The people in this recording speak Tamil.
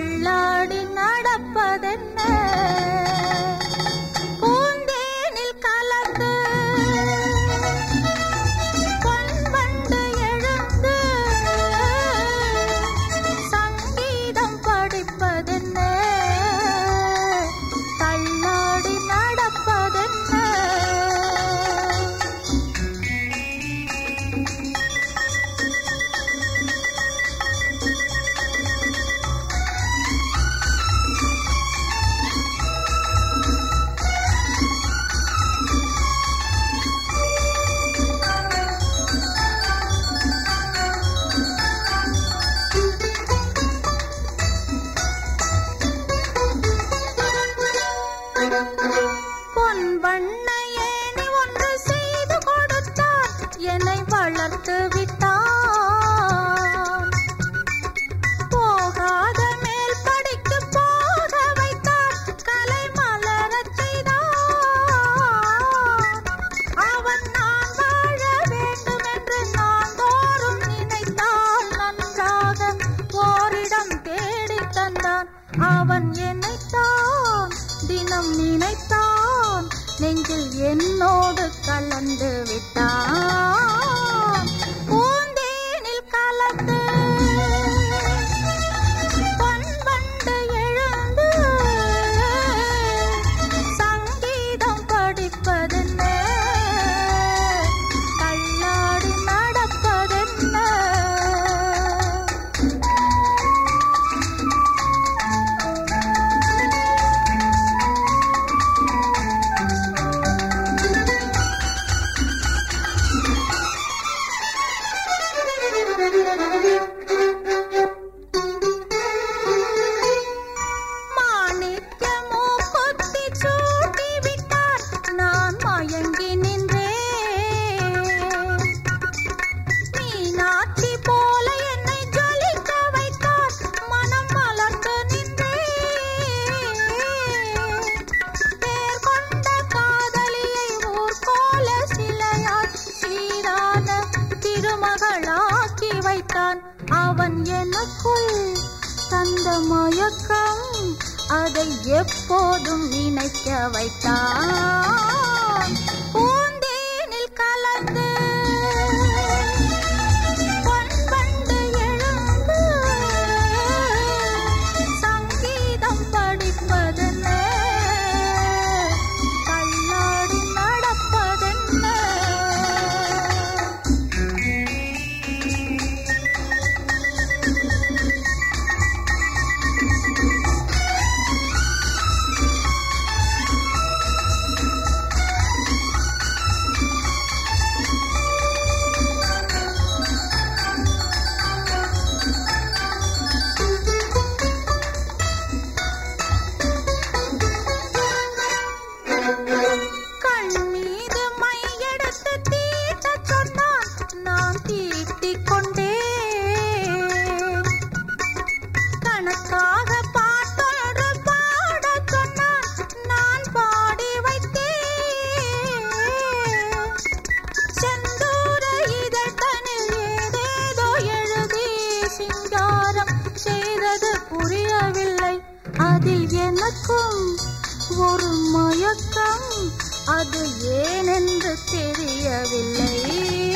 தள்ளாடி நடப்பதென்ன பூந்தேனில் கலந்து பொன்வண்டு எழுந்து சங்கீதம் படிப்பதென்ன தள்ளாடி நடப்பதென்ன பொன் வண்ண ஏணி ஒன்று செய்து கொடுத்தார் என்னை வளர்த்து விட்டார் போகாத மேல் படிக்கு போக வைத்தார் கலை மலரச் செய்தார் அவன் நான் வாழ வேண்டும் என்று நான் தோறும் நினைத்தால் நன்றாக ஓரிடம் தேடித் தந்தான் அவன் என்னைத்தான் தினம் நினைத்தான் நெஞ்சில் என்னோடு கலந்து விட்டான் பூந்தேனில் கலந்து பொன்வண்டு எழுந்து சங்கீதம் படிப்பதென்ன தள்ளாடி நடப்பதென்ன மாணிக்கமோ கொத்தி சூட்டி விட்டார் நான் மயங்கி நின்றேன் மீனாட்சி போல என்னை ஜொலிக்க வைத்தார் மனம் மலர்ந்து நின்றேன் பேர் கொண்ட காதலியை ஊர் போல சிலையால் சீரான திருமகளாக்கி வைத்தான் அவன் எனக்குள் தந்த மயக்கம் அதை எப்போதும் நினைக்க வைத்தான் பூந்தேனில் கலந்து பொன்வண்டு எழுந்து சங்கீதம் படிப்பதென்ன தள்ளாடி நடப்பதென்ன கண் மீது மையெடுத்து தீட்டச் சொன்னான் நான் தீட்டிக் கொண்டேன் கணக்காக பாட்டொன்று பாடச் சொன்னான் நான் பாடி வைத்தேன் செந்தூர இதழ்தனில் ஏதேதோ எழுதி சிங்காரம் செய்தது புரியவில்லை அதில் எனக்கும் ஒரு மயக்கம் அது ஏனென்று தெரியவில்லை